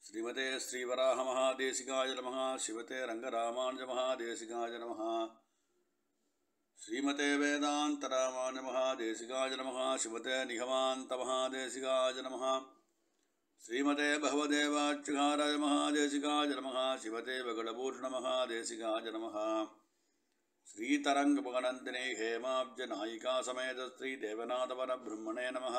ஸ்ரீமதே ஸ்ரீவராக மகாதேசிகாய நமः சிவதே ரங்கராமானுஜ மகாதேசிகாய நமः ஸ்ரீமதே வேதாந்தராமானுஜ மகாதேசிகாய நமः சிவதே நிகமாந்த மகாதேசிகாய நமः ஸ்ரீமதே பகவதேவாச்சுகாராய மகாதேசிகாய நமः சிவதே வகுடபூஷண மகாதேசிகாய நமः श्रीतरङ्गमगनन्दिने हेमाब्जनायिका समेत श्रीदेवनाथपरब्रह्मणे नमः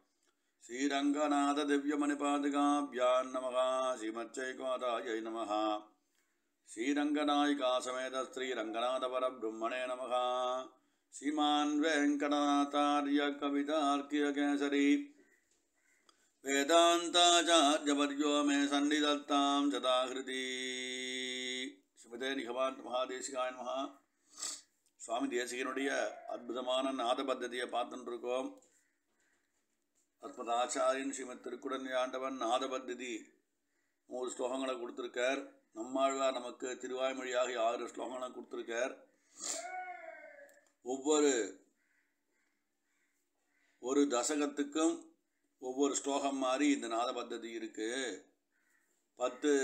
श्रीरङ्गनाथदिव्यमणिपादिकाभ्यां नमः श्रीमच्चैकमातायै नमः श्रीरङ्गनायिका समेत श्रीरङ्गनाथपरब्रह्मणे नमः श्रीमान् वेङ्कटनाथार्य कवितार्कियकेसरी वेदान्ताचार्यवर्यो मे सन्निधत्तां सदाहृति ஸ்ரீமதே நிகமான் மகாதேசிகாய மகா சுவாமி தேசிகனுடைய அற்புதமான நாத பத்ததியை பார்த்துட்டு இருக்கோம் அற்புத ஆச்சாரியன் ஸ்ரீமத் திருக்குடன் ஆண்டவன் நாத பத்ததி நூறு ஸ்லோகங்களை கொடுத்துருக்கார் நம்மாழ்வார் நமக்கு திருவாய்மொழியாக ஆறு ஸ்லோகங்களை கொடுத்துருக்கார் ஒவ்வொரு ஒரு தசகத்துக்கும் ஒவ்வொரு ஸ்லோகம் மாதிரி இந்த நாத பத்ததி இருக்குது பத்து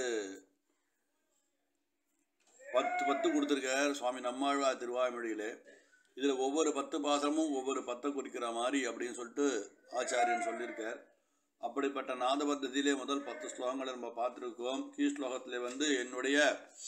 பத்து பத்து கொடுத்துருக்கார் சுவாமி நம்மாழ்வார் திருவாய்மொழியில் இதில் ஒவ்வொரு பத்து பாசமும் ஒவ்வொரு பத்தை குறிக்கிற மாதிரி அப்படின்னு சொல்லிட்டு ஆச்சாரியன் சொல்லியிருக்கார் அப்படிப்பட்ட நாத பத்தத்திலே முதல் பத்து ஸ்லோகங்களை நம்ம பார்த்துருக்கோம் கீ ஸ்லோகத்தில் வந்து என்னுடைய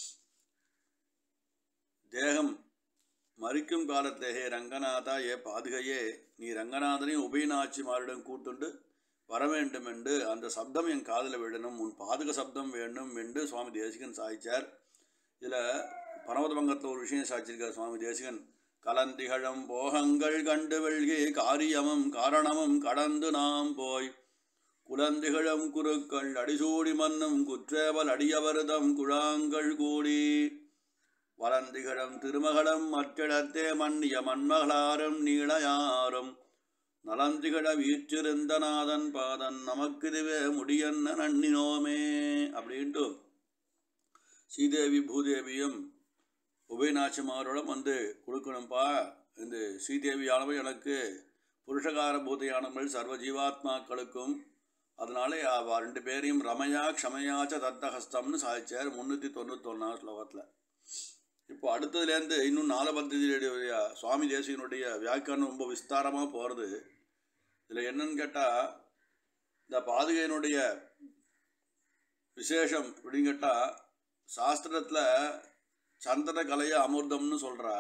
தேகம் மறிக்கும் காலத்தேகே ரங்கநாதா ஏ பாதுகையே நீ ரங்கநாதனையும் உபயநாச்சிமாரிடம் கூட்டுண்டு வர வேண்டும் என்று அந்த சப்தம் என் காதில் விடணும் உன் பாதுக சப்தம் வேண்டும் என்று சுவாமி தேசிகன் சாய்ச்சார் இதில் பரமதபங்கத்தில் ஒரு விஷயம் சாட்சியிருக்கார் சுவாமி தேசிகன் கலந்திகழம் போகங்கள் கண்டு வெள்கே காரியமும் காரணமும் கடந்து நாம் போய் குலந்திகழம் குருக்கள் அடிசூடி மன்னும் குற்றேவல் அடியவர்தம் குழாங்கள் கூடி வளந்திகழம் திருமகளம் மற்றிடத்தே மன்னிய மண்மகளாரும் நீளையாரும் நலந்திகழ வீற்றிருந்த நாதன் பாதன் நமக்குதுவே முடியன்ன நன்னினோமே அப்படின்ட்டு ஸ்ரீதேவி பூதேவியும் உபயநாச்சிமாரோடும் வந்து கொடுக்கணும்ப்பா இந்த ஸ்ரீதேவியானவை எனக்கு புருஷகார பூதையானவள் சர்வ ஜீவாத்மாக்களுக்கும் அதனாலே அவ ரெண்டு பேரையும் ரமயா க்ஷமயாச்ச தத்தஹஸ்தம்னு சாதிச்சார் முந்நூற்றி தொண்ணூத்தொன்னாம் ஸ்லோகத்தில் இப்போ அடுத்ததுலேருந்து இன்னும் நாலபத்தியுடைய சுவாமி தேசிகனுடைய வியாக்கியானம் ரொம்ப விஸ்தாரமாக போகிறது இதில் என்னன்னு கேட்டால் இந்த பாதுகையினுடைய விசேஷம் அப்படின்னு கேட்டால் சாஸ்திரத்தில் சந்தன கலைய அமிர்தம்னு சொல்கிறா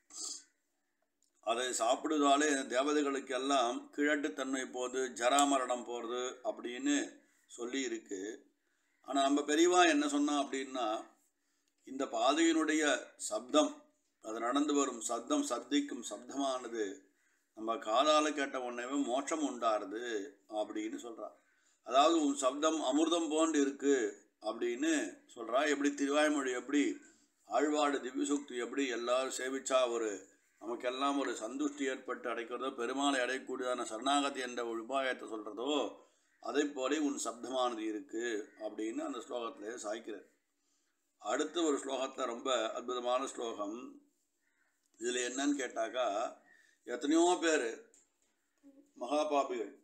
அதை சாப்பிடுவதாலே தேவதைகளுக்கு எல்லாம் கிழட்டுத்தன்மை போகுது ஜராமரணம் போகிறது அப்படின்னு சொல்லி இருக்கு ஆனால் நம்ம பெரியவா என்ன சொன்னா அப்படின்னா இந்த பாதையினுடைய சப்தம் அது நடந்து வரும் சப்தம் சப்திக்கும் சப்தமானது நம்ம காதால் கேட்ட உடனே மோட்சம் உண்டாருது அப்படின்னு சொல்கிறா அதாவது உன் சப்தம் அமிர்தம் போன்று இருக்கு அப்படின்னு சொல்கிறா எப்படி திருவாய்மொழி எப்படி ஆழ்வாடு திவ்யசுக்தி எப்படி எல்லாரும் சேவிச்சா ஒரு நமக்கெல்லாம் ஒரு சந்துஷ்டி ஏற்பட்டு அடைக்கிறதோ பெருமாளை அடையக்கூடியதான சரணாகதி என்ற ஒரு உபாயத்தை சொல்கிறதோ அதை போல உன் சப்தமானது இருக்குது அப்படின்னு அந்த ஸ்லோகத்தில் சாய்க்கிறார் அடுத்த ஒரு ஸ்லோகத்தில் ரொம்ப அற்புதமான ஸ்லோகம் இதில் என்னன்னு கேட்டாக்கா எத்தனையோ பேர் மகாபாபிகள்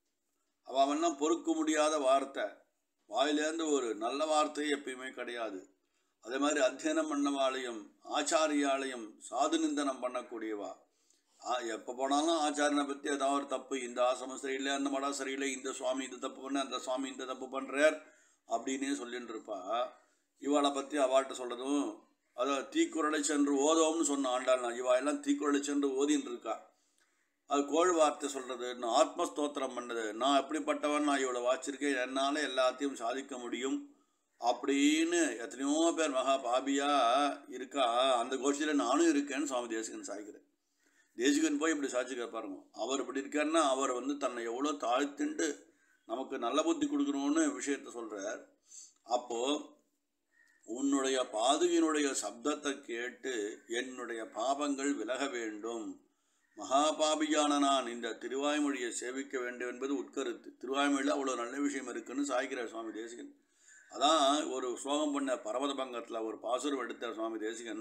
அவன் பொறுக்க முடியாத வார்த்தை வாயிலேருந்து ஒரு நல்ல வார்த்தை எப்பயுமே கிடையாது அதே மாதிரி அத்தியனம் பண்ணவாளையும் ஆச்சாரியாலையும் சாது நிந்தனம் பண்ணக்கூடியவா எப்போ போனாலும் ஆச்சாரியனை பற்றி ஏதாவது ஒரு தப்பு இந்த ஆசிரமம் சரியில்லை அந்த மடம் சரியில்லை இந்த சுவாமி இந்த தப்பு பண்ண அந்த சுவாமி இந்த தப்பு பண்ணுறார் அப்படின்னே சொல்லிட்டு இருப்பா இவாளை பற்றி அவாட்ட சொல்கிறதும் அதை தீக்குறளை சென்று ஓதோம்னு சொன்ன ஆண்டாள் நான் இவா எல்லாம் தீக்குறளை சென்று ஓதின்னு இருக்கா அது கோள் வார்த்தை சொல்கிறது நான் ஆத்மஸ்தோத்திரம் பண்ணது நான் எப்படிப்பட்டவன் நான் இவ்வளோ வாச்சிருக்கேன் என்னால் எல்லாத்தையும் சாதிக்க முடியும் அப்படின்னு எத்தனையோ பேர் மகா பாபியா இருக்கா அந்த கோஷ்டியில் நானும் இருக்கேன்னு சுவாமி தேசிகன் சாய்க்கிறேன் தேசிகன் போய் இப்படி சாட்சிக்க பாருங்க அவர் இப்படி இருக்காருன்னா அவர் வந்து தன்னை எவ்வளோ தாழ்த்துண்டு நமக்கு நல்ல புத்தி கொடுக்கணும்னு விஷயத்த சொல்கிறார் அப்போது உன்னுடைய பாதுகினுடைய சப்தத்தை கேட்டு என்னுடைய பாவங்கள் விலக வேண்டும் மகாபாபியான நான் இந்த திருவாய்மொழியை சேவிக்க வேண்டும் என்பது உட்கருத்து திருவாய்மொழியில் அவ்வளோ நல்ல விஷயம் இருக்குன்னு சாய்க்கிறார் சுவாமி தேசிகன் அதான் ஒரு ஸ்லோகம் பண்ண பரமத பங்கத்தில் ஒரு பாசுரம் எடுத்த சுவாமி தேசிகன்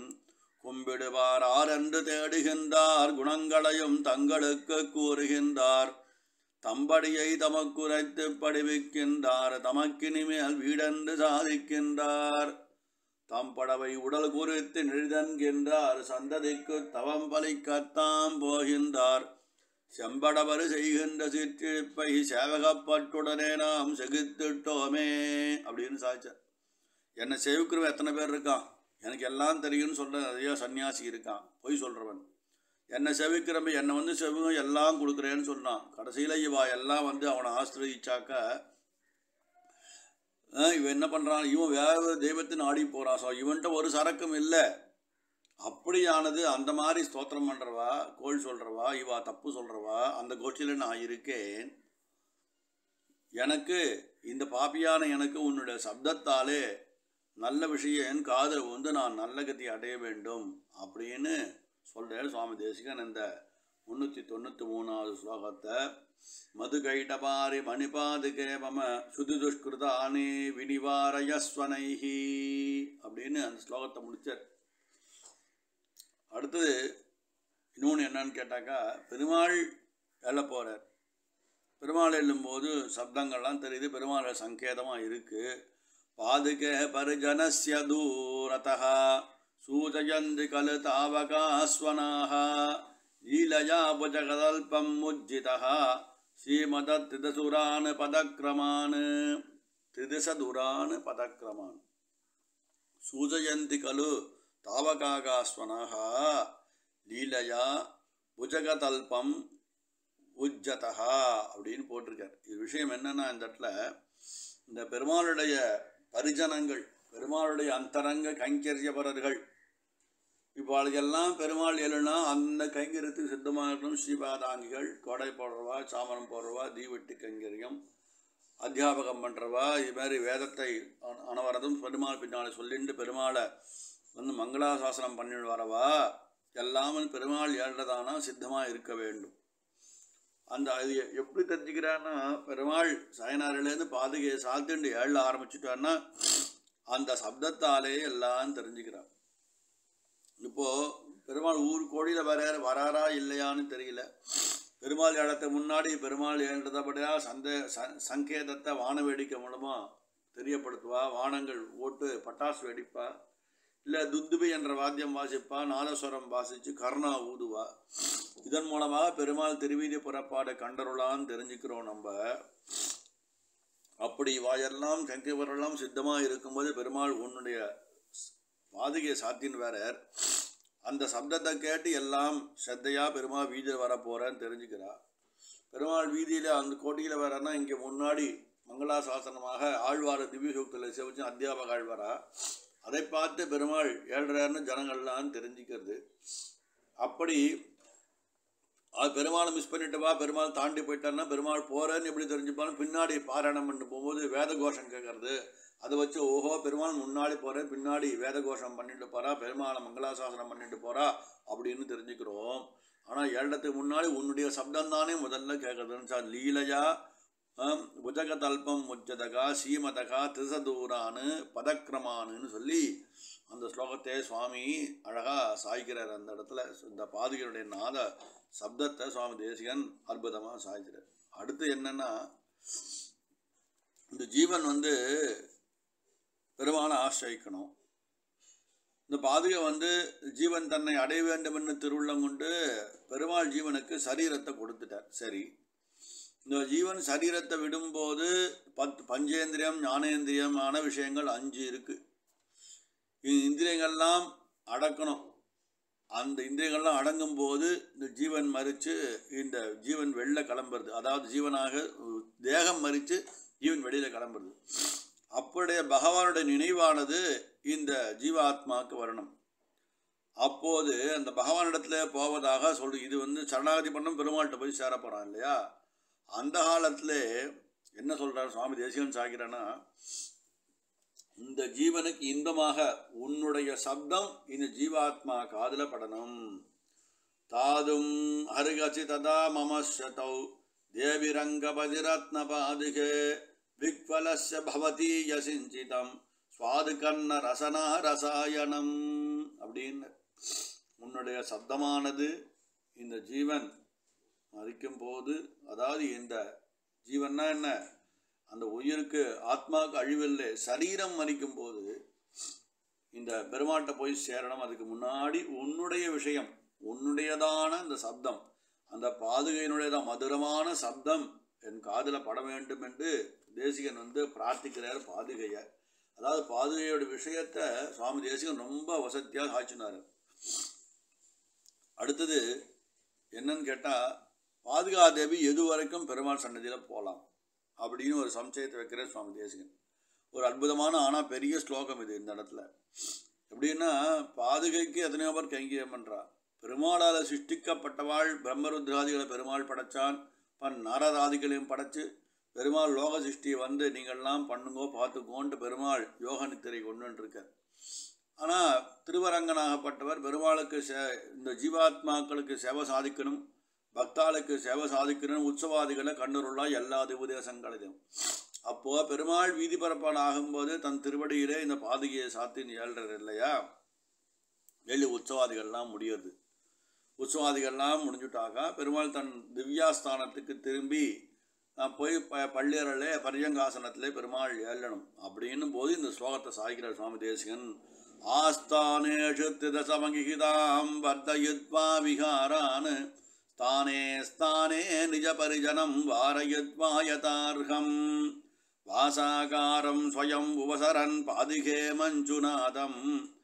கும்பிடுவார் ஆரென்று தேடுகின்றார் குணங்களையும் தங்களுக்கு கூறுகின்றார் தம்படியை தமக்குரைத்து படிவிக்கின்றார் தமக்கினிமேல் வீடென்று சாதிக்கின்றார் தம் படவை உடல் குறித்து நெழுதன்கின்றார் சந்ததிக்கு தவம் பலிக்கத்தாம் போகின்றார் செம்படவர் செய்கின்ற சிற்றிழிப்பை சேவகப்பட்டுடனே நாம் செகுத்திட்டோமே அப்படின்னு சாய்ச்சார் என்னை சேவிக்கிறவன் எத்தனை பேர் இருக்கான் எனக்கு எல்லாம் தெரியும்னு சொல்ற நிறைய சன்னியாசி இருக்கான் பொய் சொல்றவன் என்னை செவிக்கிறவன் என்னை வந்து செவிங்க எல்லாம் கொடுக்குறேன்னு சொன்னான் கடைசியில் இவா எல்லாம் வந்து அவனை ஆசிரியச்சாக்க அஹ் இவன் என்ன பண்ணுறான் இவன் வேற ஒரு தெய்வத்தின் ஆடி போகிறான் ஸோ இவன்கிட்ட ஒரு சரக்கும் இல்லை அப்படியானது அந்த மாதிரி ஸ்தோத்திரம் பண்ணுறவா கோள் சொல்கிறவா இவா தப்பு சொல்கிறவா அந்த கோஷ்டியில் நான் இருக்கேன் எனக்கு இந்த பாப்பியான எனக்கு உன்னுடைய சப்தத்தாலே நல்ல விஷயம் என் காதில் வந்து நான் நல்ல கதி அடைய வேண்டும் அப்படின்னு சொல்கிறார் சுவாமி தேசிகன் இந்த முந்நூற்றி தொண்ணூற்றி மூணாவது ஸ்லோகத்தை மது கைடபாரி மணிபாதுகே மம சுது துஷ்கிருதானே வினிவாரயஸ்வனைஹி அப்படின்னு அந்த ஸ்லோகத்தை முடிச்சார் அடுத்தது இன்னொன்று என்னன்னு கேட்டாக்கா பெருமாள் எழ போகிறார் பெருமாள் எழும்போது சப்தங்கள்லாம் தெரியுது பெருமாள் சங்கேதமாக இருக்குது பாதுகே பரிஜனஸ்ய தூரதா சூதயந்தி கலு தாவகாஸ்வனாக லீலயா புஜகதல்பம் முஜ்ஜிதா ஸ்ரீமத திதசுரான் பதக்ரமான் திதிசதுரான் பதக்ரமான் சூஜயந்தி கலு தாவகாகாஸ்வனாக லீலயா புஜகதல்பம் உஜ்ஜதா அப்படின்னு போட்டிருக்கார் இது விஷயம் என்னன்னா இந்த இடத்துல இந்த பெருமாளுடைய பரிஜனங்கள் பெருமாளுடைய அந்தரங்க கைங்கரியபரர்கள் இவ்வாளுக்கெல்லாம் பெருமாள் எழுனா அந்த கைங்கரியத்துக்கு சித்தமாக இருக்கணும் ஸ்ரீபாதாங்கிகள் கொடை போடுறவா சாமரம் போடுறவா தீவெட்டி கைங்கரியம் அத்தியாபகம் பண்ணுறவா இது மாதிரி வேதத்தை அன- அனவரதும் பெருமாள் பின்னாலே சொல்லிட்டு பெருமாளை வந்து மங்களாசாசனம் பண்ணிட்டு வரவா எல்லாமே பெருமாள் ஏழ்றதானா சித்தமாக இருக்க வேண்டும் அந்த அது எ- எப்படி தெரிஞ்சுக்கிறான்னா பெருமாள் சயனாரிலேருந்து பாதுகையை சாத்துண்டு ஏழ ஆரம்பிச்சுட்டான்னா அந்த சப்தத்தாலே எல்லாம் தெரிஞ்சுக்கிறான் இப்போ பெருமாள் ஊர் கோடியில் வர வராரா இல்லையான்னு தெரியல பெருமாள் இடத்துக்கு முன்னாடி பெருமாள் ஏன்றதபடியா சந்த ச- சங்கேதத்தை வான வேடிக்கை மூலமா தெரியப்படுத்துவா வானங்கள் ஓட்டு பட்டாசு வெடிப்பா இல்லை துந்துபி என்ற வாத்தியம் வாசிப்பா நாதஸ்வரம் வாசித்து கர்ணா ஊதுவா இதன் மூலமாக பெருமாள் திருவீதி புறப்பாடு கண்டருளான்னு தெரிஞ்சுக்கிறோம் நம்ம அப்படி வாயெல்லாம் சங்கிவரெல்லாம் சித்தமாக இருக்கும்போது பெருமாள் உன்னுடைய பாதுகை சாத்தின் வேறர் அந்த சப்தத்தை கேட்டு எல்லாம் ஸ்ரத்தையாக பெருமாள் வீதியில் வர போகிறேன்னு தெரிஞ்சுக்கிறா பெருமாள் வீதியில் அந்த கோட்டியில் வரன்னா இங்கே முன்னாடி மங்களாசாசனமாக ஆழ்வார திவ்ய சூக்தியில் சேவிச்சு அத்தியாபக ஆழ்வாரா அதை பார்த்து பெருமாள் ஏழ்றாருன்னு ஜனங்கள்லாம் தெரிஞ்சுக்கிறது அப்படி அது பெருமாளை மிஸ் பண்ணிட்டு வா பெருமாள் தாண்டி போயிட்டான்னா பெருமாள் போகிறேன்னு எப்படி தெரிஞ்சுப்பாலும் பின்னாடி பாராயணம் பண்ணிட்டு போகும்போது வேத கோஷம் கேட்கறது அதை வச்சு ஓஹோ பெருமாள் முன்னாடி போகிறேன் பின்னாடி வேத கோஷம் பண்ணிட்டு போகிறா பெருமாளை மங்களாசாசனம் பண்ணிட்டு போகிறா அப்படின்னு தெரிஞ்சுக்கிறோம் ஆனால் ஏழத்துக்கு முன்னாடி உன்னுடைய சப்தம் தானே முதல்ல கேட்குறதுன்னு சார் லீலையா ஆம், புஜக தல்பம் முஜதகா சீமதகா திசதூரானு பதக்கிரமானுன்னு சொல்லி அந்த ஸ்லோகத்தை சுவாமி அழகா சாய்க்கிறார் அந்த இடத்துல இந்த பாதுகையுடைய நாத சப்தத்தை சுவாமி தேசிகன் அற்புதமாக சாய்க்கிறார் அடுத்து என்னன்னா இந்த ஜீவன் வந்து பெருமாளை ஆசிரியிக்கணும் இந்த பாதுகை வந்து ஜீவன் தன்னை அடைய வேண்டும் என்று திருவுள்ளம் கொண்டு பெருமாள் ஜீவனுக்கு சரீரத்தை கொடுத்துட்டார் சரி இந்த ஜீவன் சரீரத்தை விடும்போது பத் பஞ்சேந்திரியம் ஞானேந்திரியமான விஷயங்கள் அஞ்சு இருக்கு இந்த இந்திரியங்கள்லாம் அடக்கணும் அந்த இந்திரியங்கள்லாம் அடங்கும் போது இந்த ஜீவன் மறித்து இந்த ஜீவன் வெளில கிளம்புறது அதாவது ஜீவனாக உ, தேகம் மறித்து ஜீவன் வெளியில் கிளம்புறது அப்படியே பகவானுடைய நினைவானது இந்த ஜீவாத்மாவுக்கு வரணும் அப்போது அந்த பகவானிடத்துல போவதாக சொல்லு இது வந்து சரணாகதி பண்ணும் பெருமாள்கிட்ட போய் சேர போகிறான் இல்லையா அந்த காலத்தில் என்ன சொல்கிறார் சுவாமி தேசிகன் சாகிறான்னா இந்த ஜீவனுக்கு இன்பமாக உன்னுடைய சப்தம் இந்த ஜீவாத்மா காதுல படணும் தாதும் அருகசி ததா மமஸ்யதௌ தேவிரங்கபதிரத்ன பாதுகே விக்வலஸ்ய பவதி யசிஞ்சிதம் சுவாது கண்ண ரசனா ரசாயனம் அப்படின்னு உன்னுடைய சப்தமானது இந்த ஜீவன் மறிக்கும் போது அதாவது இந்த ஜீவன்னா என்ன அந்த உயிருக்கு ஆத்மாவுக்கு அழிவில்லை சரீரம் மறிக்கும் போது இந்த பெருமாட்ட போய் சேரணும் அதுக்கு முன்னாடி உன்னுடைய விஷயம் உன்னுடையதான அந்த சப்தம் அந்த பாதுகையினுடையதான் மதுரமான சப்தம் என் காதில் பட வேண்டும் என்று தேசிகன் வந்து பிரார்த்திக்கிறார் பாதுகையை அதாவது பாதுகையோட விஷயத்த சுவாமி தேசிகன் ரொம்ப வசதியாக சாய்ச்சினார் அடுத்தது என்னன்னு கேட்டால் பாதுகாதேவி எது வரைக்கும் பெருமாள் சன்னதியில் போகலாம் அப்படின்னு ஒரு சம்சயத்தை வைக்கிற சுவாமி தேசிகன் ஒரு அற்புதமான ஆனால் பெரிய ஸ்லோகம் இது இந்த இடத்துல எப்படின்னா பாதுகைக்கு எத்தனையோ பேர் கைங்கரியம் பண்ணுறா பெருமாளால் சிருஷ்டிக்கப்பட்டவாள் பிரம்மருத்ராதிகளை பெருமாள் படைச்சான் பன் நாரதாதிகளையும் படைச்சு பெருமாள் லோக சிருஷ்டியை வந்து நீங்கள்லாம் பண்ணுங்கோ பார்த்துக்கோன்ட்டு பெருமாள் யோக நித்திரை கொண்டு இருக்கார் ஆனால் திருவரங்கனாகப்பட்டவர் பெருமாளுக்கு சே இந்த ஜீவாத்மாக்களுக்கு சேவை சாதிக்கணும் பக்தாளுக்கு சேவை சாதிக்கணும் உற்சவாதிகளை கண்ணுருளா எல்லா உபதேசங்களையும் அப்போ பெருமாள் வீதி பரப்பான் ஆகும்போது தன் திருவடியிலே இந்த பாதுகையை சாத்தின்னு ஏழ்றார் இல்லையா ஏழு உற்சவாதிகள்லாம் முடியுது உற்சவாதிகள்லாம் முடிஞ்சுட்டாக்கா பெருமாள் தன் திவ்யாஸ்தானத்துக்கு திரும்பி நான் போய் ப பள்ளியரலே பரியங்காசனத்திலே பெருமாள் ஏழணும் அப்படின்னும் போது இந்த ஸ்லோகத்தை சாய்க்கிறார் சுவாமி தேசிகன் ஆஸ்தானேஷு திதசமகிதாம் வர்தயுத்வா விகாரான் ஸ்தானே ஸ்தானே நிஜ பரிஜனம் வாரயுத்வா யதார்ஹம் வாசாகாரம் ஸ்வயம் உபசரன் பாதிகே மஞ்சுநாதம்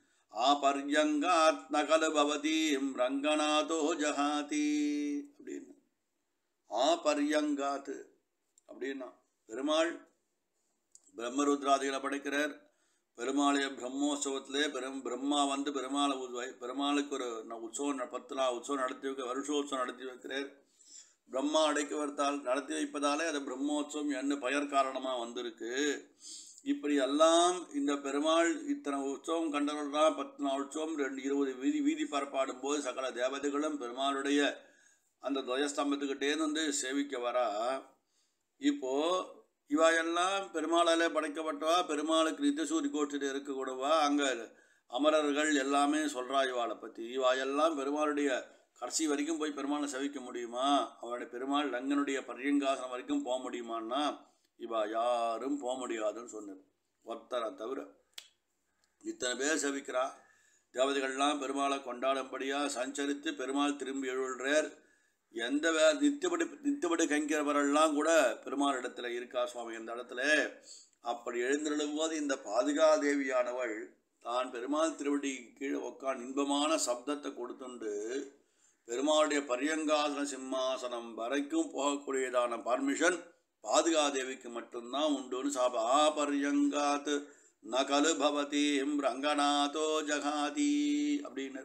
ஆபர்யங்காத் நகலு பவதீம் ரங்கநாதோ ஜஹாதி அப்படின்னு ஆபர்யங்காத் அப்படின்னா பெருமாள் பிரம்மருத்ராதிகளை படைக்கிறார் பெருமாளைய பிரம்மோற்சவத்திலே பெரும் பிரம்மா வந்து பெருமாளை உ- பெருமாளுக்கு ஒரு ந- உற்சவம் ந- பத்து நாள் உற்சவம் நடத்தி வைக்க வருஷோற்சவம் நடத்தி வைக்கிறார் பிரம்மா அடைக்க வைத்தால் நடத்தி வைப்பதாலே அது பிரம்மோற்சவம் என்ன பெயர் காரணமாக வந்திருக்கு இப்படி எல்லாம் இந்த பெருமாள் இத்தனை உற்சவம் கண்டவர்களா பத்து நாள் உற்சவம் ரெண்டு இருபது வீதி வீதி பரப்பாடும் போது சகல தேவதைகளும் பெருமாளுடைய அந்த துவயஸ்தம்பத்துக்கிட்டேருந்து வந்து சேவிக்க வரா இப்போ இவா எல்லாம் பெருமாளாலே படைக்கப்பட்டவா பெருமாளுக்கு நித்தியசூரி கோஷ்டியில் இருக்கக்கூடவா அங்கே அமரர்கள் எல்லாமே சொல்கிறா இவாளை பற்றி இவா எல்லாம் பெருமாளுடைய கடைசி வரைக்கும் போய் பெருமாளை செவிக்க முடியுமா அவருடைய பெருமாள் ரங்கனுடைய பரியங்காசனம் வரைக்கும் போக முடியுமான்னா இவா யாரும் போக முடியாதுன்னு சொன்னார் ஒருத்தரை தவிர இத்தனை பேர் செவிக்கிறா தேவதைகள்லாம் பெருமாளை கொண்டாடும்படியாக சஞ்சரித்து பெருமாள் திரும்பி எழுள்றார் எந்த வே நித்தியபடி நித்தியபடி கைங்கிறவரெல்லாம் கூட பெருமாள் இடத்துல இருக்கா சுவாமி இந்த இடத்துல அப்படி எழுந்திருளும் போது இந்த பாதுகாதேவியானவள் தான் பெருமாள் திருவடி கீழே உட்காந்து இன்பமான சப்தத்தை கொடுத்துண்டு பெருமாளுடைய பரியங்காசன சிம்மாசனம் வரைக்கும் போகக்கூடியதான பர்மிஷன் பாதுகாதேவிக்கு மட்டும்தான் உண்டுன்னு சாப ஆ பரியங்காத் நகலு பவதீம் ரங்கநாதோ ஜகாதி அப்படின்னு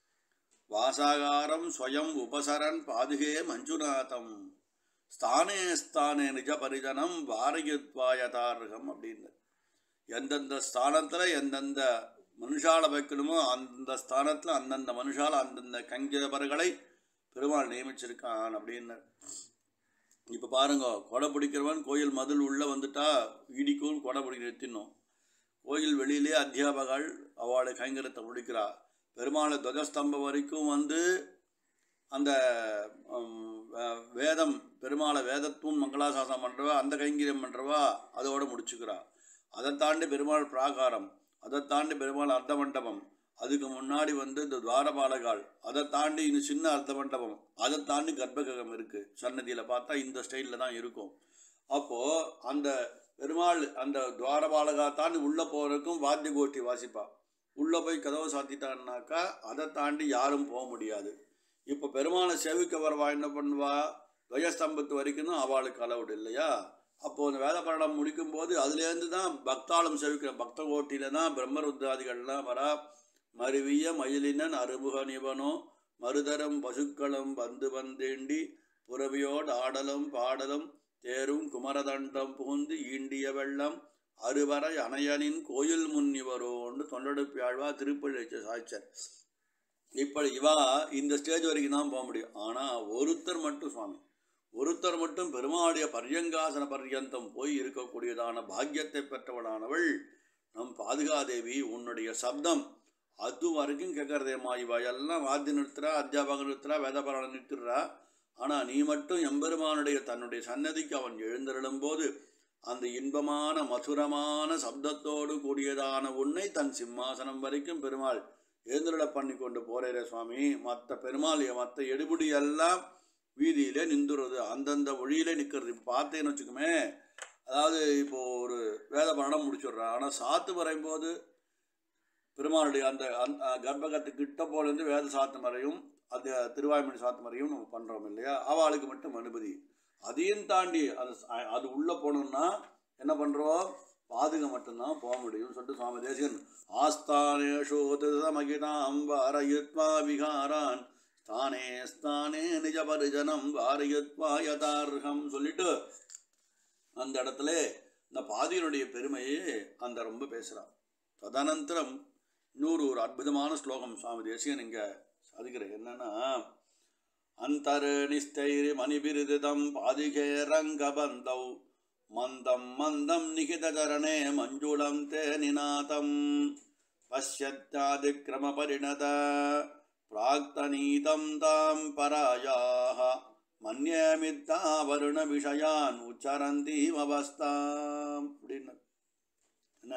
வாசாகாரம் ஸ்வயம் உபசரன் பாதுகே மஞ்சுநாதம் ஸ்தானே ஸ்தானே நிஜ பரிஜனம் வாரயுத்வாயதார்கம் அப்படின்னு எந்தெந்த ஸ்தானத்தில் எந்தெந்த மனுஷால வைக்கணுமோ அந்த ஸ்தானத்தில் அந்தந்த மனுஷால அந்தந்த கங்கிரபர்களை பெருமாள் நியமிச்சிருக்கான் அப்படின்னு இப்போ பாருங்க கொடை பிடிக்கிறவன் கோயில் மதில் உள்ளே வந்துட்டா இடிக்கும் கொடை பிடிக்க நிறுத்தினோம் கோயில் வெளியிலே அத்தியாபகர்கள் அவளை கைங்கரத்தை முடிக்கிறா பெருமாளை துவஜஸ்தம்பம் வரைக்கும் வந்து அந்த ம், வே- வேதம் பெருமாளை வேதத்தூன் மங்களாசாசனம் பண்ணுறவா அந்த கைங்கரியம் பண்ணுறவா அதோட முடிச்சுக்கிறா அதை தாண்டி பெருமாள் பிராகாரம் அதை தாண்டி பெருமாள் அர்த்த மண்டபம் அதுக்கு முன்னாடி வந்து இந்த துவாரபாலகால் அதை தாண்டி இந்த சின்ன அர்த்த மண்டபம் அதை தாண்டி கர்ப்பகிரகம் இருக்குது சன்னதியில் பார்த்தா இந்த ஸ்டைலில் தான் இருக்கும் அப்போது அந்த பெருமாள் அந்த துவாரபாலகா தாண்டி உள்ளே போகிறதுக்கும் வாத்திய கோஷ்டி வாசிப்பா உள்ளே போய் கதவை சாத்திட்டான்னாக்கா அதை தாண்டி யாரும் போக முடியாது இப்போ பெருமாளை சேவிக்க வரவா என்ன பண்ணுவா துவயஸ்தம்பத்து வரைக்கும் தான் அவளுக்கு அளவுடு இல்லையா அப்போது அந்த வேதபரணம் முடிக்கும்போது அதுலேருந்து தான் பக்தாளம் சேவிக்கிற பக்த கோட்டியில் தான் பிரம்மருத்ராதிகள்லாம் வரா மருவிய மயிலினன் அருமுக நிபனோ மருதரம் பசுக்களும் வந்து வந்தேண்டி புறவியோடு ஆடலும் பாடலும் தேரும் குமரதண்டம் புகுந்து ஈண்டிய வெள்ளம் அறுவரை அணையனின் கோயில் முன்னிவரோன்னு தொண்டடுப்பியாழ்வா திருப்பள்ளி சாய்ச்சர் இப்படி இவா இந்த ஸ்டேஜ் வரைக்கும் தான் போக முடியும் ஆனால் ஒருத்தர் மட்டும் சுவாமி ஒருத்தர் மட்டும் பெருமாளுடைய பர்யங்காசன பர்யந்தம் போய் இருக்கக்கூடியதான பாக்கியத்தை பெற்றவளானவள் நம் பாதுகாதேவி உன்னுடைய சப்தம் அது வரைக்கும் கேட்கறதேம்மா இவ எல்லாம் வாத்தியம் நிறுத்துறா அத்தியாபகம் நிறுத்துறா வேதபாரணம் நிறுத்துறா ஆனால் நீ மட்டும் எம்பெருமானுடைய தன்னுடைய சன்னதிக்கு அவன் எழுந்தருளும் போது அந்த இன்பமான மதுரமான சப்தத்தோடு கூடியதான உன்னை தன் சிம்மாசனம் வரைக்கும் பெருமாள் எழுந்தருள பண்ணி கொண்டு போறேரே சுவாமி மற்ற பெருமாள் மற்ற எடுபடி எல்லாம் வீதியிலே நின்றுறது அந்தந்த வழியிலே நிற்கிறது இப்போ பார்த்தேன்னு வச்சுக்கோமே அதாவது இப்போ ஒரு வேத பரணம் முடிச்சிடுறான் ஆனால் சாத்து வரையும்போது பெருமாளுடைய அந்த அந்த கர்ப்பகத்து கிட்ட போலேருந்து வேத சாத்து மறையும் அந்த திருவாய்மொழி சாத்து மறையும் நம்ம பண்ணுறோம் இல்லையா அவளுக்கு மட்டும் அனுமதி அதையும் தாண்டி அது ச- அது உள்ளே போகணுன்னா என்ன பண்ணுறோம் பாதுகை மட்டும்தான் போக முடியும்னு சொல்லிட்டு சுவாமி தேசிகன் ஆஸ்தானேஷு திருதமகிதாம் வாரயுத்வா விகாரான் ஸ்தானே ஸ்தானே நிஜ பரிஜனம் வாரயுத்வா யதார்ஹம் சொல்லிட்டு அந்த இடத்துல இந்த பாதியினுடைய பெருமையை அந்த ரொம்ப பேசுகிறான் ததனந்தரம் இன்னொரு ஒரு அற்புதமான ஸ்லோகம் சுவாமி தேசிகன் இங்கே சாதிக்கிறேன் என்னன்னா அந்தர்நிஸ்தைரி மணிபிரிதிதம் பாதிகே ரங்கபந்தௌ மந்தம் மந்தம் நிகிதச்சரணே மஞ்சுளம் தே நிநாதம் பசியத்தாதிக்கிரமபரிணத பிராக்தனீதம் தாம் பராயாக மன்யமித்தா வருண விஷயான் உச்சரந்தீம் அவஸ்தாம் அப்படின்னு என்ன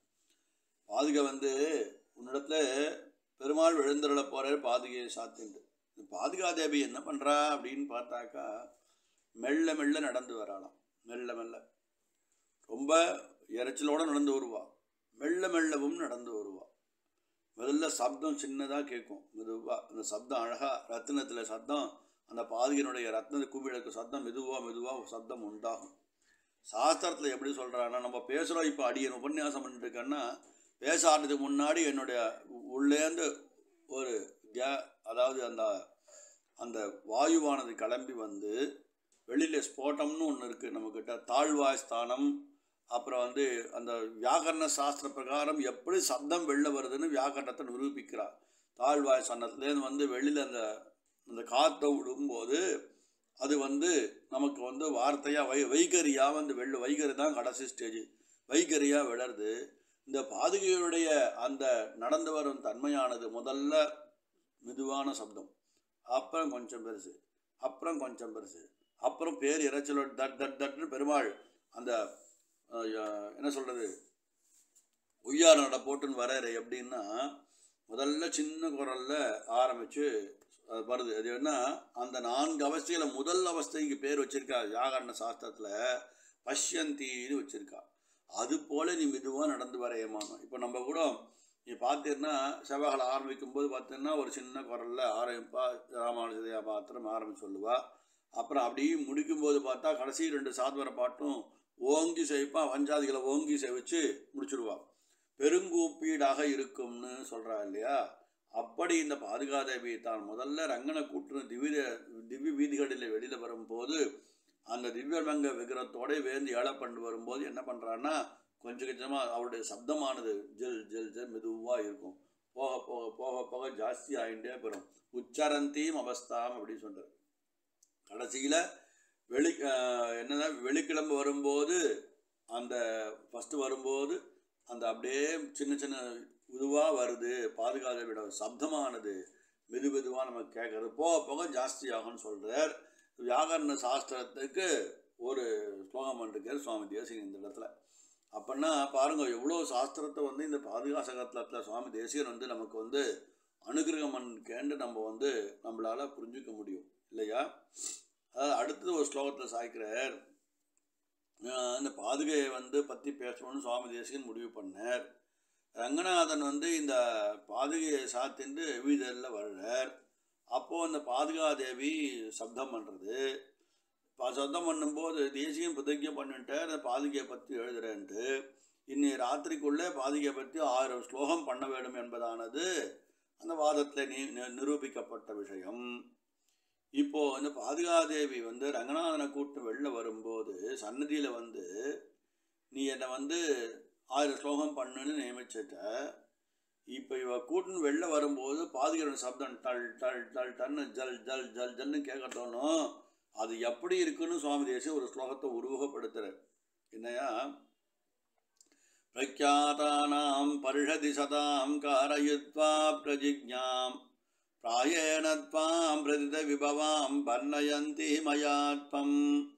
பாதுகை வந்து உன்னிடத்துல பெருமாள் எழுந்தருள போறாரு பாதுகையை சாத்திண்டு இந்த பாதுகாதேவி என்ன பண்றா அப்படின்னு பார்த்தாக்கா மெல்ல மெல்ல நடந்து வராளாம் மெல்ல மெல்ல ரொம்ப இறைச்சலோட நடந்து வருவா மெல்ல மெல்லவும் நடந்து வருவா முதல்ல சப்தம் சின்னதாக கேட்கும் மெதுவாக அந்த சப்தம் அழகா ரத்தினத்தில் சத்தம் அந்த பாதுகையினுடைய ரத்ன குவிழக்கு சத்தம் மெதுவாக மெதுவாக சப்தம் உண்டாகும் சாஸ்திரத்தில் எப்படி சொல்கிறாங்கன்னா நம்ம பேசுகிறோம் இப்போ அடியன் உபன்யாசம் பண்ணிட்டு இருக்கேன்னா பேச ஆடுறதுக்கு முன்னாடி என்னுடைய உள்ளேந்து ஒரு கே அதாவது அந்த அந்த வாயுவானது கிளம்பி வந்து வெளியில் ஸ்போட்டம்னு ஒன்று இருக்குது நம்மக்கிட்ட தாழ்வாய் ஸ்தானம் அப்புறம் வந்து அந்த வியாக்கரண சாஸ்திர பிரகாரம் எப்படி சப்தம் வெளில வருதுன்னு வியாக்கரணத்தை நிரூபிக்கிறார் தாழ்வாய் ஸ்தானத்துலேருந்து வந்து வெளியில் அந்த அந்த காற்றை விடும்போது அது வந்து நமக்கு வந்து வார்த்தையாக வை வைகரியாக வந்து வெள்ள வைகரி தான் கடைசி ஸ்டேஜ் வைகரியாக விழருது இந்த பாதுகையுடைய அந்த நடந்து வரும் தன்மையானது முதல்ல மெதுவான சப்தம் அப்புறம் கொஞ்சம் பெருசு அப்புறம் கொஞ்சம் பெருசு அப்புறம் பேர் இறைச்சலோட தட் தட் தட்னு பெருமாள் அந்த அஹ், என்ன சொல்கிறது உய்யார நட போட்டுன்னு வராரு எப்படின்னா முதல்ல சின்ன குரல்ல ஆரம்பித்து வருது அது என்ன அந்த நான்கு அவஸ்தையில் முதல் அவஸ்தைக்கு பேர் வச்சிருக்கா வியாகரண சாஸ்திரத்தில் பஷ்யந்தின்னு வச்சிருக்கா அது போல நீ மெதுவாக நடந்து வர ஏமாணும் இப்போ நம்ம கூட நீ பார்த்தீங்கன்னா செவ்வாய்களை ஆரம்பிக்கும் போது பார்த்தீங்கன்னா ஒரு சின்ன குரல்ல ஆரம்பிப்பா ராமானுஜதையா பாத்திரம் ஆரம்பிச்சு சொல்லுவா அப்புறம் அப்படியே முடிக்கும்போது பார்த்தா கடைசி ரெண்டு சாத்வர பாட்டும் ஓங்கி செவிப்பா வஞ்சாதிகளை ஓங்கி செவிச்சு முடிச்சிருவா பெருங்கூப்பீடாக இருக்கும்னு சொல்றா இல்லையா அப்படி இந்த பாதுகாதேவி தான் முதல்ல ரங்கனை கூட்டுன திவ்ய திவ்ய வீதிகளில் வெளியில வரும்போது அந்த திவ்யமங்க விக்கிரத்தோட வேந்து ஏழை பண்ணி வரும்போது என்ன பண்றான்னா கொஞ்சம் கொஞ்சமாக அவருடைய சப்தமானது ஜெல் ஜெல் ஜெல் மெதுவாக இருக்கும் போக போக போக போக ஜாஸ்தி ஆகிட்டே போயிடும் உச்சரந்தீம் அவஸ்தாம் அப்படின்னு சொல்றார் கடைசியில் வெளி ஆஹ் என்னதான் வெளிக்கிழம்பு வரும்போது அந்த ஃபஸ்ட்டு வரும்போது அந்த அப்படியே சின்ன சின்ன இதுவாக வருது பாதுகாத விட சப்தமானது மெது மெதுவாக நம்ம கேட்கறது போக போக ஜாஸ்தி ஆகும்னு சொல்கிறார் வியாகரண சாஸ்திரத்துக்கு ஒரு ஸ்லோகம் பண்ணிருக்கார் சுவாமி தேசிகன் இந்த இடத்துல அப்படின்னா பாருங்க எவ்வளோ சாஸ்திரத்தை வந்து இந்த பாதுகாசகத்தில் சுவாமி தேசிகன் வந்து நமக்கு வந்து அனுகிரகம் கேண்டு நம்ம வந்து நம்மளால புரிஞ்சுக்க முடியும் இல்லையா அதாவது அடுத்தது ஒரு ஸ்லோகத்தில் சாய்க்கிறார் ஆஹ் இந்த பாதுகையை வந்து பற்றி பேசணும்னு சுவாமி தேசிகன் முடிவு பண்ணார் ரங்கநாதன் வந்து இந்த பாதுகையை சாத்திண்டு வீதரில் வர்றார் அப்போது அந்த பாதுகாதேவி சப்தம் பண்ணுறது சப்தம் பண்ணும்போது தேசியம் பிரதிஜை பண்ணிட்டார் அந்த பாதுகையை பற்றி எழுதுறேன்ட்டு இன்னி ராத்திரிக்குள்ளே பாதுகையை பற்றி ஆயிரம் ஸ்லோகம் பண்ண வேண்டும் என்பதானது அந்த வாதத்தில் நி நி- நிரூபிக்கப்பட்ட விஷயம் இப்போ இந்த பாதுகாதேவி வந்து ரங்கநாதனை கூட்டு வெளில வரும்போது சன்னதியில் வந்து நீ என்னை வந்து ஆயிரம் ஸ்லோகம் பண்ணுன்னு நியமிச்சிட்ட இப்போ இவ கூட்டுன்னு வெளில வரும்போது பாதுகாப்பு சப்தம் டல் டல் டல் டன்னு ஜல் ஜல் ஜல் ஜல்னு கேட்க தோணும் அது எப்படி இருக்குன்னு சுவாமி தேசி ஒரு ஸ்லோகத்தை உருவகப்படுத்துறார் என்னையா பிரக்யாதானாம் பரிஷதி சதாம் காரயித்வா பிரஜிஜாம் प्रायेण त्वां प्रतितविभवां वर्णयन्ति मयात्मम्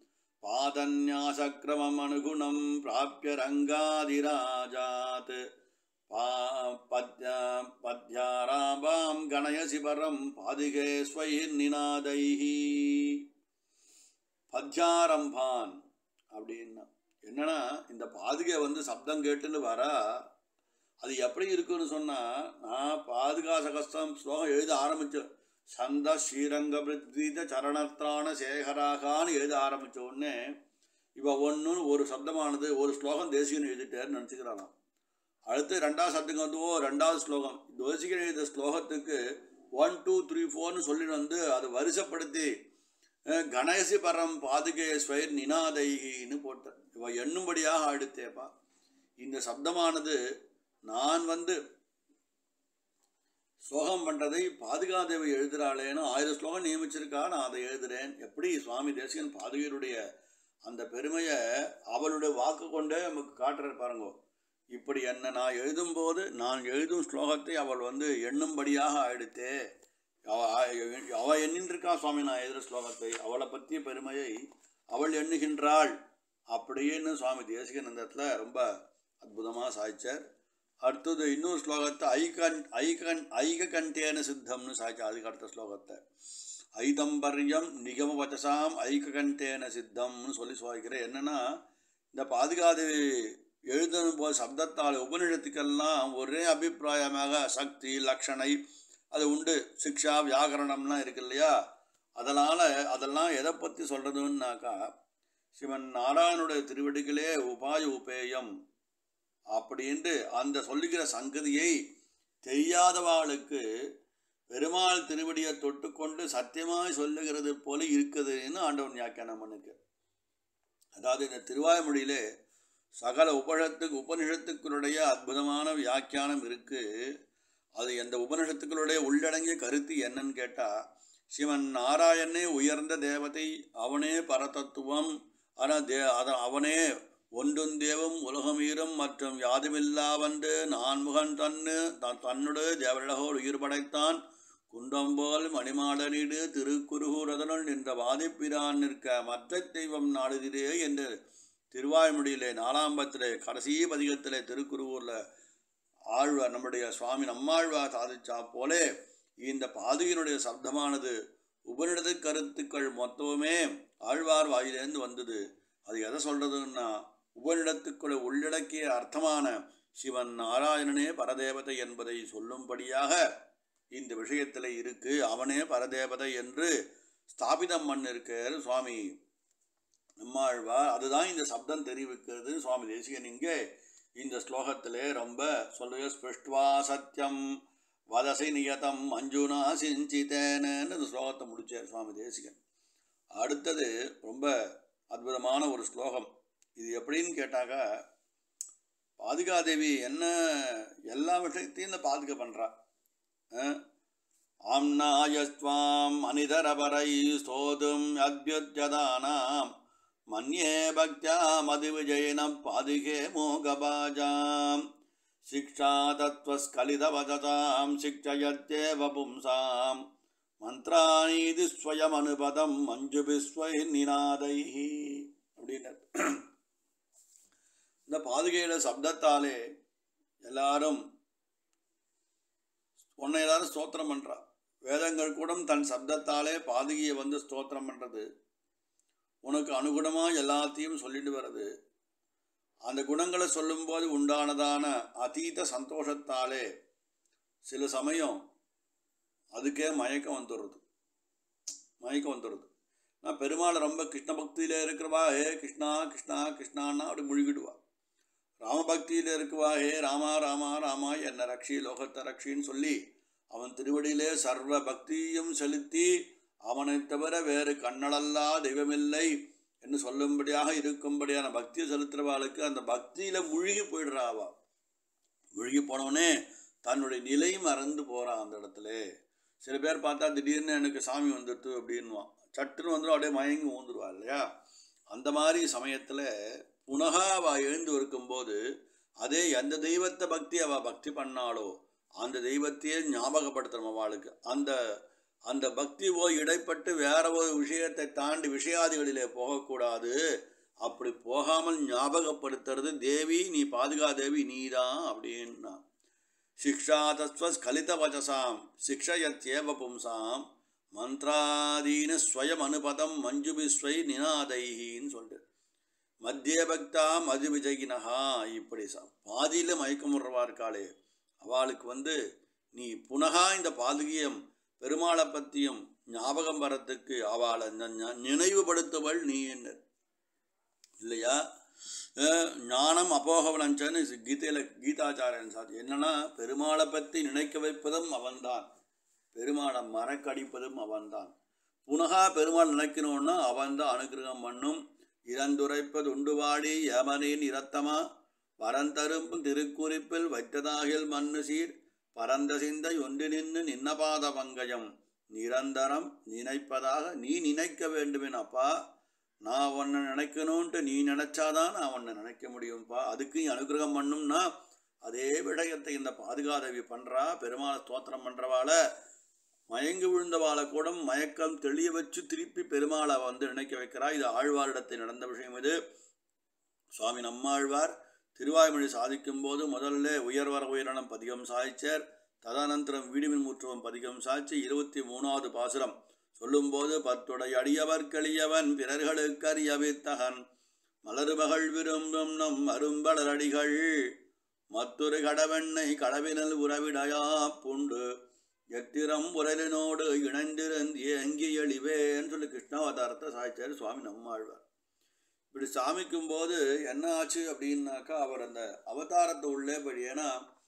पादन्यासक्रममनुगुणं प्राप्य रङ्गादिराजात् पा पद्य पद्याराभां गणयसि परं पादिके स्वैर्निनादैः பத்யாரம்பான் அப்படின்னா என்னன்னா இந்த பாதுகை வந்து சப்தம் கேட்டுன்னு வரா அது எப்படி இருக்குன்னு சொன்னா நான் பாதுகா சகஸ்திரம் ஸ்லோகம் எழுத ஆரம்பிச்ச சந்த ஸ்ரீரங்க பிருத்வீத சரணத்ரான சேகராகான்னு எழுத ஆரம்பிச்ச உடனே இவ ஒன்றுன்னு ஒரு சப்தமானது ஒரு ஸ்லோகம் தேசிகன் எழுதிட்டாருன்னு நினச்சிக்கிறானாம் அடுத்து ரெண்டாவது சப்தம் வந்து ஓ ரெண்டாவது ஸ்லோகம் தேசிகன் எழுதிய ஸ்லோகத்துக்கு ஒன் டூ த்ரீ ஃபோர்னு சொல்லிட்டு வந்து அதை வரிசைப்படுத்தி அஹ், கணேசி பரம் பாதுகே ஸ்வயர் நினாதைகின்னு போட்டார் இவ எண்ணும்படியாக அடுத்தேப்பா இந்த சப்தமானது நான் வந்து ஸ்லோகம் பண்ணுறதை பாதுகாதேவி எழுதுகிறாளேன்னு ஆயிரம் ஸ்லோகம் நியமிச்சிருக்கா நான் அதை எழுதுறேன் எப்படி சுவாமி தேசிகன் பாதுகையருடைய அந்த பெருமையை அவளுடைய வாக்கு கொண்டே நமக்கு காட்டுறார் பாருங்கோ இப்படி என்ன நான் எழுதும்போது நான் எழுதும் ஸ்லோகத்தை அவள் வந்து எண்ணும்படியாக ஆயிடுத்தே அவ அவ எண்ணின்றிருக்கா சுவாமி நான் எழுதுகிற ஸ்லோகத்தை அவளை பற்றிய பெருமையை அவள் எண்ணுகின்றாள் அப்படின்னு சுவாமி தேசிகன் இந்த இடத்துல ரொம்ப அற்புதமாக சாய்ச்சார் அடுத்தது இன்னொரு ஸ்லோகத்தை ஐகன் ஐகன் ஐக கண்டேன சித்தம்னு சாய்ச்சா அதுக்கு அடுத்த ஸ்லோகத்தை ஐதம்பரியம் நிகம வச்சசாம் ஐக கண்டேன சித்தம்னு சொல்லி சுவாய்க்கிறேன் என்னன்னா இந்த பாதுகாதேவி எழுதணும் போது சப்தத்தால் உபநிஷத்துக்கெல்லாம் ஒரே அபிப்பிராயமாக சக்தி லக்ஷணை அது உண்டு சிக்ஷா வியாகரணம்லாம் இருக்கு இல்லையா அதனால் அதெல்லாம் எதை பற்றி சொல்கிறதுன்னாக்கா சிவன் நாராயணுடைய திருவடிகளே உபாய உபேயம் அப்படின்ட்டு அந்த சொல்லுகிற சங்கதியை தெரியாதவாளுக்கு பெருமாள் திருவடியை தொட்டுக்கொண்டு சத்தியமாய் சொல்லுகிறது போல இருக்குதுன்னு ஆண்டவன் வியாக்கியானம் பண்ணுக்கு அதாவது இந்த திருவாய்மொழியிலே சகல உபனிஷத்துக்கு உபனிஷத்துக்களுடைய அற்புதமான வியாக்கியானம் இருக்கு அது எந்த உபனிஷத்துக்களுடைய உள்ளடங்கிய கருத்து என்னன்னு கேட்டால் சிவன் நாராயணனே உயர்ந்த தேவதை அவனே பரதத்துவம் ஆனால் தே அத அவனே ஒன்றும் தேவம் உலகமீரும் மற்றும் யாதுமில்லாவன்று நான்முகன் தன்னு தான் தன்னுடைய தேவரிடகோர் உயிர் படைத்தான் குண்டம்போல் மணிமாடனீடு திருக்குருகூரதனுள் நின்ற வாதிப்பிரான் நிற்க மற்ற தெய்வம் நாடுகிறே என்று திருவாய்மொழியிலே நாலாம்பத்திலே கடைசி பதிகத்திலே திருக்குருகூரில் ஆழ்வார் நம்முடைய சுவாமி நம்மாழ்வார் சாதிச்சா போலே இந்த பாதுகையினுடைய சப்தமானது உபனிடத்து கருத்துக்கள் மொத்தமுமே ஆழ்வார் வாயிலேருந்து வந்தது அது எதை சொல்றதுன்னா உபனிடத்துக்குள்ள உள்ளடக்கிய அர்த்தமான சிவன் நாராயணனே பரதேவதை என்பதை சொல்லும்படியாக இந்த விஷயத்தில் இருக்கு அவனே பரதேவதை என்று ஸ்தாபிதம் பண்ணிருக்கார் சுவாமி நம்மாழ்வார் அதுதான் இந்த சப்தம் தெரிவிக்கிறது சுவாமி தேசிகன் இங்கே இந்த ஸ்லோகத்திலே ரொம்ப சொல்லுக ஸ்பிருஷ்டுவா சத்தியம் வதசை நியதம் மஞ்சுனா சிஞ்சித்தேனன்னு இந்த ஸ்லோகத்தை முடிச்சார் சுவாமி தேசிகன் அடுத்தது ரொம்ப அற்புதமான ஒரு ஸ்லோகம் இது எப்படின்னு கேட்டாக்கா பாதுகாதேவி என்ன எல்லா விஷயத்தையும் இந்த பாதுகா பண்ணுறா ஆம்னாயஸ்வாம் அனிதரபரை ஸ்தோதும் அத்யுத்யதானாம் மன்யே பக்தியா மதிவிஜயன பாதுகே மோகபாஜாம் शिक्षा तत्त्वस्खलितवदतां शिक्षयत्येव पुंसां மந்த்ராணீதி ஸ்வயமனுபதம் மஞ்சுபிஸ்வை நினாதைः அப்படின்னார் இந்த பாதுகையில சப்தத்தாலே எல்லாரும் உன்னை எல்லாரும் ஸ்தோத்திரம் பண்றா வேதங்கள் கூட தன் சப்தத்தாலே பாதுகையை வந்து ஸ்தோத்திரம் பண்றது உனக்கு அனுகுணமாக எல்லாத்தையும் சொல்லிட்டு வருது அந்த குணங்களை சொல்லும்போது உண்டானதான அதீத சந்தோஷத்தாலே சில சமயம் அதுக்கே மயக்கம் வந்துடுறது மயக்கம் வந்துடுது நான் பெருமாளை ரொம்ப கிருஷ்ண பக்தியில் இருக்கிறவா ஹே கிருஷ்ணா கிருஷ்ணா கிருஷ்ணான்னா அப்படி முழுகிடுவா ராமபக்தியில் இருக்கவா ஹே ராமா ராமா ராமா என்ன ரக்ஷி லோகத்தை ரக்ஷின்னு சொல்லி அவன் திருவடியிலே சர்வ பக்தியும் செலுத்தி அவனை தவிர வேறு கண்ணளல்லா தெய்வமில்லை என்று சொல்லும்படியாக இருக்கும்படியான பக்தியை செலுத்துறவாளுக்கு அந்த பக்தியில் முழுகி போயிடுறா அவ முழுகி போனவனே தன்னுடைய நிலை மறந்து போகிறான் அந்த இடத்துல சில பேர் பார்த்தா திடீர்னு எனக்கு சாமி வந்துடுது அப்படின்வான் சட்டுன்னு வந்துடும் அப்படியே மயங்கி ஊந்துருவா இல்லையா அந்த மாதிரி சமயத்தில் புனகா அவள் எழுந்து இருக்கும்போது அதே எந்த தெய்வத்தை பக்தி அவள் பக்தி பண்ணாலோ அந்த தெய்வத்தையே ஞாபகப்படுத்தணும் அவளுக்கு அந்த அந்த பக்தி போய் இடைப்பட்டு வேற ஒரு விஷயத்தை தாண்டி விஷயாதிகளிலே போகக்கூடாது அப்படி போகாமல் ஞாபகப்படுத்துறது தேவி நீ பாதுகா தேவி நீதான் அப்படின்னா சிக்ஷா தஸ்வ ஸ்கலித வச்சசாம் சிக்ஷயத்யேவ பும்சாம் மந்த்ராதீன ஸ்வயம் அனுபதம் மஞ்சுபிஸ்வை நினாதைன்னு சொல்லிட்டு மத்திய பக்தா மது விஜயினஹா இப்படி ச பாதியில் மயக்கமுறவா இருக்காளே அவளுக்கு வந்து நீ புனகா இந்த பாதுகியம் பெருமாளை பற்றியும் ஞாபகம் வரத்துக்கு அவளை ந- ந- நினைவுபடுத்துவள் நீ என்ன இல்லையா அஹ் ஞானம் அபோகவனஞ்சன்னு கீதையில் கீதாச்சாரியன் சாதி என்னன்னா பெருமாளை பற்றி நினைக்க வைப்பதும் அவன்தான் பெருமாளை மறக்கடிப்பதும் அவன்தான் புனகா பெருமாள் நினைக்கணும்னா அவன்தான் அனுகிரகம் பண்ணும் இறந்துரைப்பது உண்டுவாடி யமனின் இரத்தமா வரந்தரும் திருக்குறிப்பில் வைத்ததாகில் மண்ணு சீர் பரந்த சிந்தை ஒன்று நின்று நின்னபாத பங்கயம் நிரந்தரம் நினைப்பதாக நீ நினைக்க வேண்டுமேன் அப்பா நான் உன்னை நினைக்கணும்ன்ட்டு நீ நினைச்சாதான் நான் உன்னை நினைக்க முடியும்ப்பா அதுக்கு நீ அனுகிரகம் பண்ணும்னா அதே விடயத்தை இந்த பாதுகாதேவி பண்றா பெருமாளை ஸ்தோத்திரம் பண்றவாள மயங்கி விழுந்தவாளை கூட மயக்கம் தெளிய வச்சு திருப்பி பெருமாளை வந்து நினைக்க வைக்கிறா இது ஆழ்வாரிடத்தில் நடந்த விஷயம் இது சுவாமி நம்மாழ்வார் திருவாய்மொழி சாதிக்கும் போது முதல்ல உயர்வர உயரணம் பதிகம் சாய்ச்சர் ததனந்தரம் வீடுமின் முற்றுவம் பதிகம் சாய்ச்சி இருபத்தி மூணாவது பாசுரம் சொல்லும்போது பத்துடை அடியவர் கழியவன் பிறர்களுக்கு அறியவித்தகன் மலர்மகள் விரும்பும் நம் அரும்பலரடிகள் மற்றொரு கடவெண்ணை கடவினல் உறவிடையா புண்டு எத்திரம் உரலினோடு இணைந்திருந்து ஏங்கி எழிவேன்னு சொல்லி கிருஷ்ணாவதாரத்தை சாய்ச்சார் சுவாமி நம்மாழ்வார் இப்படி சாமிக்கும் போது என்ன ஆச்சு அப்படின்னாக்கா அவர் அந்த அவதாரத்தை உள்ளே படி ஏன்னா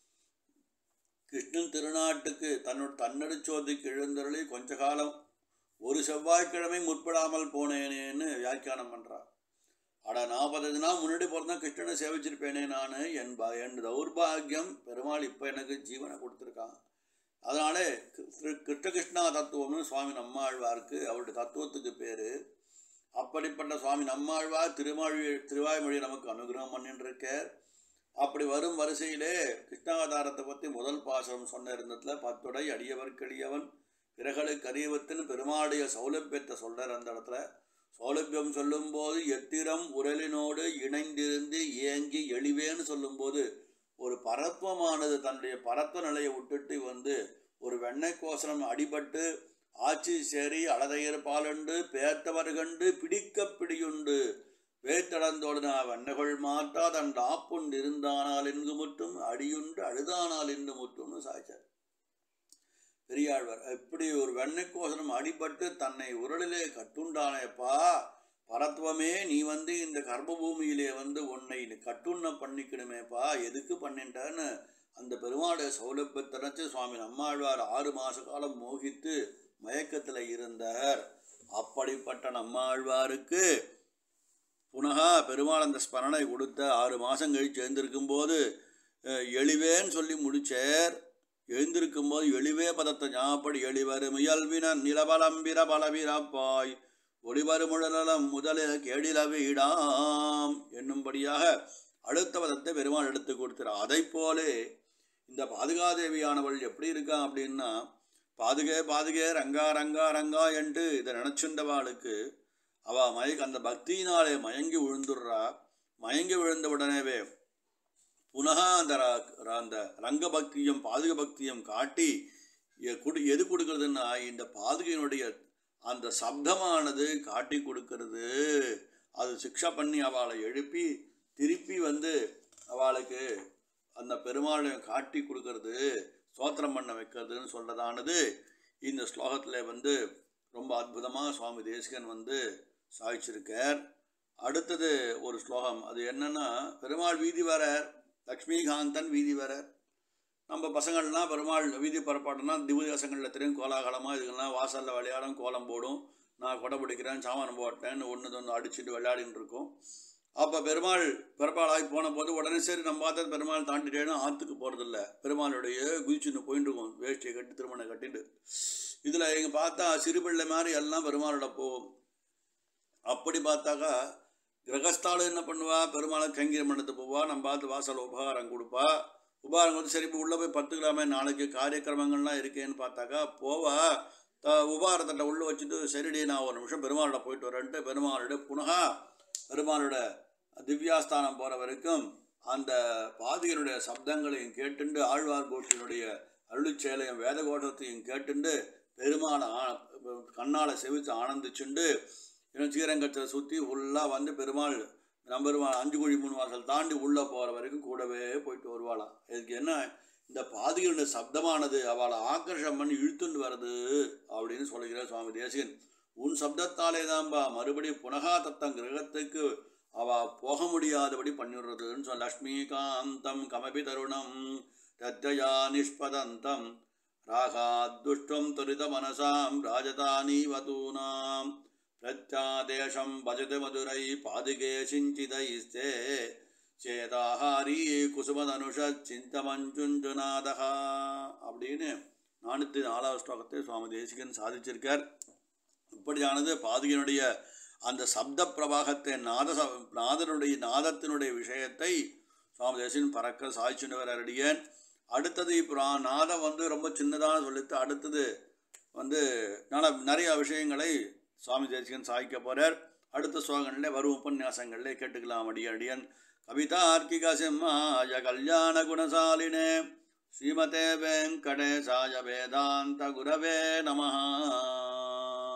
கிருஷ்ணன் திருநாட்டுக்கு தன்னோட தன்னடிச்சோதிக்கு எழுந்தருளி கொஞ்ச காலம் ஒரு செவ்வாய்க்கிழமை முற்படாமல் போனேனேன்னு வியாக்கியானம் பண்றார் அட நாற்பது நாள் முன்னாடி பிறந்தா கிருஷ்ணனை சேவிச்சிருப்பேனே நான் என் ப என் தௌர்பாகியம் பெருமாள் இப்போ எனக்கு ஜீவனை கொடுத்துருக்கான் அதனாலே கிரு- கிருஷ்ணகிருஷ்ணா தத்துவம்னு சுவாமி நம்மாழ்வாருக்கு அவருடைய தத்துவத்துக்கு பேர் அப்படிப்பட்ட சுவாமி நம்மாழ்வார் திருமாழி திருவாய்மொழி நமக்கு அனுகிரகம் பண்ணிட்டு இருக்கார் அப்படி வரும் வரிசையிலே கிருஷ்ணாவதாரத்தை பற்றி முதல் பாசனம் சொன்ன இருந்ததுல பத்துடை அடியவர்க்கடியவன் பிறகளுக்கு அறியவத்தின் பெருமாளுடைய சௌலபியத்தை சொல்றார் அந்த இடத்துல சௌலபியம் சொல்லும்போது எத்திரம் உரலினோடு இணைந்திருந்து ஏங்கி எளிவேன்னு சொல்லும்போது ஒரு பரத்வமானது தன்னுடைய பரத்வ நிலையை விட்டுட்டு வந்து ஒரு வெண்ணெய் கோசனம் அடிபட்டு ஆட்சி சேரி அழதையர் பாலுண்டு பேத்தவர் கண்டு பிடிக்க பிடியுண்டு வேத்தடந்தோடு வெண்ணகள் மாற்றா தன் ஆப்புண்டு இருந்தானால் என்று முற்றும் அடியுண்டு அழுதானால் என்று முற்றும்னு சாய்ச்சார் பெரியாழ்வார் இப்படி ஒரு வெண்ணெய்க்கோசனம் அடிபட்டு தன்னை உரலிலே கட்டுண்டானேப்பா பரத்துவமே நீ வந்து இந்த கர்ப்பபூமியிலே வந்து உன்னை நீ கட்டுண்ண பண்ணிக்கணுமேப்பா எதுக்கு பண்ணிட்டேன்னு அந்த பெருமாளுடைய சௌலபியத்தை நினைச்சு சுவாமி நம்மாழ்வார் ஆறு மாச காலம் மோகித்து மயக்கத்தில் இருந்தார் அப்படிப்பட்ட நம்மாழ்வாருக்கு புனகா பெருமாள் அந்த ஸ்மரணை கொடுத்த ஆறு மாதம் கழிச்சு எழுந்திருக்கும் போது அஹ், எளிவேன்னு சொல்லி முடிச்சார் எழுந்திருக்கும் போது எளிவே பதத்தை ஞாபடி எளிவரு முயல்வின நிலபலம்பிர பலவிரப்பாய் ஒளிவரு முழலம் முதலில் கேடில வீடாம் என்னும்படியாக அடுத்த பதத்தை பெருமாள் எடுத்து கொடுத்தார் அதை போலே இந்த பாதுகாதேவியானவள் எப்படி இருக்கா அப்படின்னா பாதுகே பாதுகே ரங்கா ரங்கா ரங்கா என்று இதை நினச்சின்றவாளுக்கு அவ மயக்க அந்த பக்தியினாலே மயங்கி விழுந்துடுறா மயங்கி விழுந்த உடனேவே புனக அந்த ர- ர- அந்த ரங்க பக்தியும் பாதுக பக்தியும் காட்டி எ- குடு எது கொடுக்கறதுன்னா இந்த பாதுகையினுடைய அந்த சப்தமானது காட்டி கொடுக்கறது அது சிக்ஷா பண்ணி அவளை எழுப்பி திருப்பி வந்து அவளுக்கு அந்த பெருமாளை காட்டி கொடுக்கறது ஸ்தோத்திரம் பண்ண வைக்கிறதுன்னு சொல்றதானது இந்த ஸ்லோகத்தில் வந்து ரொம்ப அற்புதமாக சுவாமி தேசிகன் வந்து சாதிச்சிருக்கார் அடுத்தது ஒரு ஸ்லோகம் அது என்னன்னா பெருமாள் வீதி வரர் லக்ஷ்மிகாந்தன் வீதி வரர் நம்ம பசங்கள்லாம் பெருமாள் வீதி பரப்பாட்டுனா திவ்யதேசங்களில் தெரியும் கோலாகலமாக இதுக்கெல்லாம் வாசலில் விளையாடும் கோலம் போடும் நான் கொடை பிடிக்கிறேன் சாமான் போட்டேன்னு ஒன்று ஒன்று அடிச்சுட்டு விளையாடின்னு இருக்கோம் அப்போ பெருமாள் பிறப்பாளாகி போன போது உடனே சரி நம்ம பார்த்தா பெருமாள் தாண்டிட்டேன்னு ஆற்றுக்கு போகிறதில்ல பெருமாளுடைய குதிச்சுன்னு போயிட்டு இருக்கோம் வேஷ்டியை கட்டி திருமணம் கட்டிட்டு இதில் எங்க பார்த்தா சிறுபிள்ளை மாதிரி எல்லாம் பெருமாளோட போகும் அப்படி பார்த்தாக்கா கிரகஸ்தாலும் என்ன பண்ணுவா பெருமாளை கைங்கரியம் பண்ணது போவா நம்ம பார்த்து வாசல் உபகாரம் கொடுப்பா உபாரம் வந்து சரி இப்போ உள்ளே போய் பத்துக்கலாமே நாளைக்கு காரியக்கிரமங்கள்லாம் இருக்கேன்னு பார்த்தாக்கா போவா த உபாரத்தட்டை உள்ளே வச்சுட்டு சரிடி நான் ஒரு நிமிஷம் பெருமாளோட போயிட்டு வரேன்ட்டு பெருமாளோட புனகா பெருமாளோட திவ்யாஸ்தானம் போகிற வரைக்கும் அந்த பாதிகனுடைய சப்தங்களையும் கேட்டுண்டு ஆழ்வார் கோட்டினுடைய அருளிச்செயலையும் வேத கோட்டத்தையும் கேட்டுண்டு பெருமாளை ஆ- கண்ணால் செவித்து ஆனந்திச்சுண்டு இன்னும் ஸ்ரீரங்கத்தில் சுற்றி ஃபுல்லாக வந்து பெருமாள் நம்பெருமாள் அஞ்சு குழி மூணு வாசல் தாண்டி உள்ளே போகிற வரைக்கும் கூடவே போயிட்டு வருவாளாம் இதுக்கு என்ன இந்த பாதிகளுடைய சப்தமானது அவளை ஆக்கர்ஷம் பண்ணி இழுத்துண்டு வருது அப்படின்னு சொல்லுகிறார் சுவாமி தேசிகன் உன் சப்தத்தாலே தான்பா மறுபடியும் புனகா தத்தம் கிரகத்துக்கு அவ போக முடியாதபடி பண்ணிடுறதுன்னு சொல்ல லக்ஷ்மிகாந்தம் கமபி தருணம் தத்தயா நிஷ்பதந்தம் ராகாத்துஷ்டம் துரித மனசாம் ராஜதானீவதூனாம் பிரத்யாதேசம் பஜது மதுரை பாதுகே சிஞ்சிதைஸ்தே சேதாஹாரி குசுமதனுஷ சிந்தமஞ்சுஞ்சுநாதகா அப்படின்னு நானூற்றி நாலாவது ஸ்லோகத்தை சுவாமி தேசிகன் சாதிச்சிருக்கார் இப்படியானது பாதுகையினுடைய அந்த சப்த பிரவாகத்தை நாத ச- நாதனுடைய நாதத்தினுடைய விஷயத்தை சுவாமி தேசிகன் பறக்க சாதிச்சுட்டு வர அடியேன் அடுத்தது இப்போ நாதம் வந்து ரொம்ப சின்னதாக சொல்லித்து அடுத்தது வந்து நல்ல நிறைய விஷயங்களை சுவாமி தேசிகன் சாதிக்க போகிறார் அடுத்த ஸ்லோகங்களில் வரும் உபன்யாசங்களில் கேட்டுக்கலாம் அடியன் அடியன் கவிதார்க்கிக சிம்மாய கல்யாண குணசாலினே ஸ்ரீமதே வெங்கடேசாய வேதாந்த குரவே நமஹ